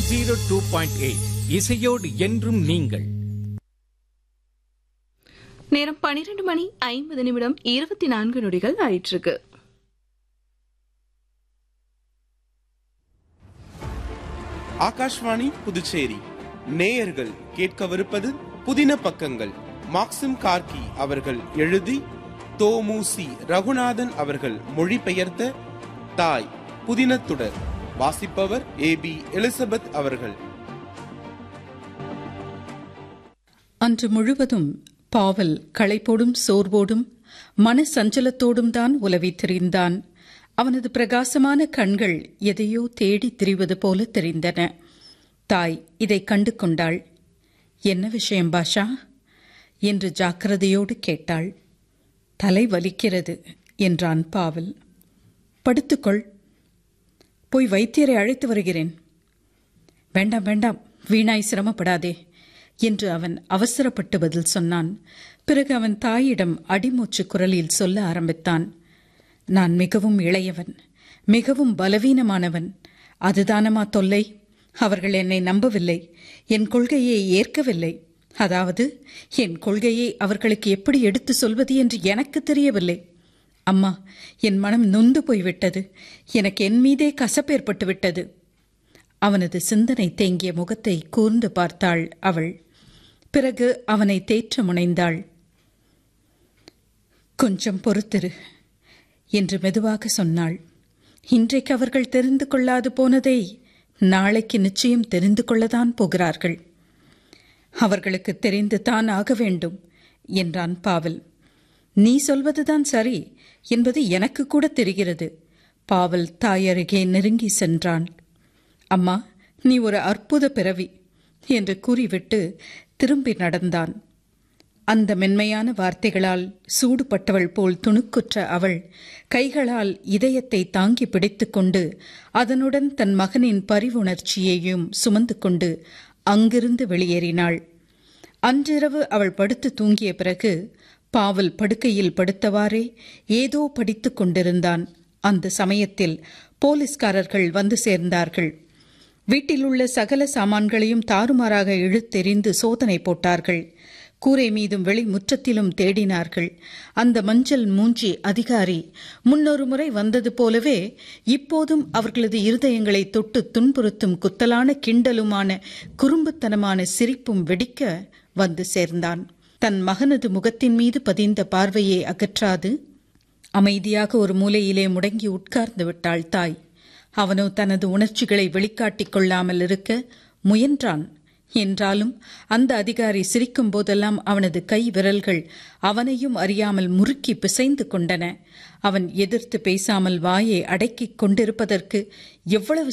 zero two point eight இசையோடு என்றும் நீங்கள் நேரம் பனிரெண்டு மணி ஐம்பது நிமிடம் இருபத்தி நான்கு நொடிகள் ஆயிட்டிருக்கு ஆகாஷ்வாணி புதுச்சேரி நேயர்கள் கேட்கவிருப்பது புதின பக்கங்கள் மாக்சிம் கார்கி அவர்கள் எழுதி தோமுசி ரகுநாதன் அவர்கள் மொழிபெயர்த்த தாய் புதினத்துடர் வாசிப்பவர் ஏ பி எலிசபெத் அவர்கள் அன்று முழுவதும் பாவல் களைப்போடும் சோர்வோடும் மன சஞ்சலத்தோடும் தான் உலவி திரிந்தான் அவனது பிரகாசமான கண்கள் எதையோ தேடித் திரிவது போல தெரிந்தன தாய் இதை கண்டு கொண்டாள் என்ன விஷயம் பாஷா என்று ஜாக்கிரதையோடு கேட்டாள் தலை வலிக்கிறது என்றான் பாவல் படுத்துக்கொள் போய் வைத்தியரை அழைத்து வருகிறேன் வேண்டாம் வேண்டாம் வீணாய் சிரமப்படாதே என்று அவன் அவசரப்பட்டு பதில் சொன்னான் பிறகு அவன் தாயிடம் அடிமூச்சு குரலில் சொல்ல ஆரம்பித்தான் நான் மிகவும் இளையவன் மிகவும் பலவீனமானவன் அதுதானமா தொல்லை அவர்கள் என்னை நம்பவில்லை என் கொள்கையை ஏற்கவில்லை அதாவது என் கொள்கையை அவர்களுக்கு எப்படி எடுத்து சொல்வது என்று எனக்கு தெரியவில்லை அம்மா என் மனம் நொந்து போய்விட்டது எனக்கு என் மீதே கசப்பேற்பட்டு விட்டது அவனது சிந்தனை தேங்கிய முகத்தை கூர்ந்து பார்த்தாள் அவள் பிறகு அவனை தேற்ற முனைந்தாள் கொஞ்சம் பொறுத்திரு என்று மெதுவாக சொன்னாள் இன்றைக்கு அவர்கள் தெரிந்து கொள்ளாது போனதை நாளைக்கு நிச்சயம் தெரிந்து கொள்ளத்தான் போகிறார்கள் அவர்களுக்கு தெரிந்து தான் ஆக வேண்டும் என்றான் பாவல் நீ சொல்வதுதான் சரி என்பது எனக்கு கூட தெரிகிறது பாவல் தாயருகே நெருங்கி சென்றான் அம்மா நீ ஒரு அற்புத பிறவி என்று கூறிவிட்டு திரும்பி நடந்தான் அந்த மென்மையான வார்த்தைகளால் சூடுபட்டவள் போல் துணுக்குற்ற அவள் கைகளால் இதயத்தை தாங்கி பிடித்துக்கொண்டு அதனுடன் தன் மகனின் பரிவுணர்ச்சியையும் சுமந்து கொண்டு அங்கிருந்து வெளியேறினாள் அன்றிரவு அவள் படுத்து தூங்கிய பிறகு பாவல் படுக்கையில் படுத்தவாறே ஏதோ படித்துக் கொண்டிருந்தான் அந்த சமயத்தில் போலீஸ்காரர்கள் வந்து சேர்ந்தார்கள் வீட்டிலுள்ள சகல சாமான்களையும் தாறுமாறாக இழுத்தெறிந்து சோதனை போட்டார்கள் கூரை மீதும் வெளி முற்றத்திலும் தேடினார்கள் அந்த மஞ்சள் மூஞ்சி அதிகாரி முன்னொரு முறை வந்தது போலவே இப்போதும் அவர்களது இருதயங்களை தொட்டு துன்புறுத்தும் குத்தலான கிண்டலுமான குறும்புத்தனமான சிரிப்பும் வெடிக்க வந்து சேர்ந்தான் தன் மகனது முகத்தின் மீது பதிந்த பார்வையை அகற்றாது அமைதியாக ஒரு மூலையிலே முடங்கி உட்கார்ந்து விட்டாள் தாய் அவனோ தனது உணர்ச்சிகளை வெளிக்காட்டிக் கொள்ளாமல் இருக்க முயன்றான் என்றாலும் அந்த அதிகாரி சிரிக்கும் போதெல்லாம் அவனது கை விரல்கள் அவனையும் அறியாமல் முறுக்கி பிசைந்து கொண்டன அவன் எதிர்த்து பேசாமல் வாயை அடக்கிக் கொண்டிருப்பதற்கு எவ்வளவு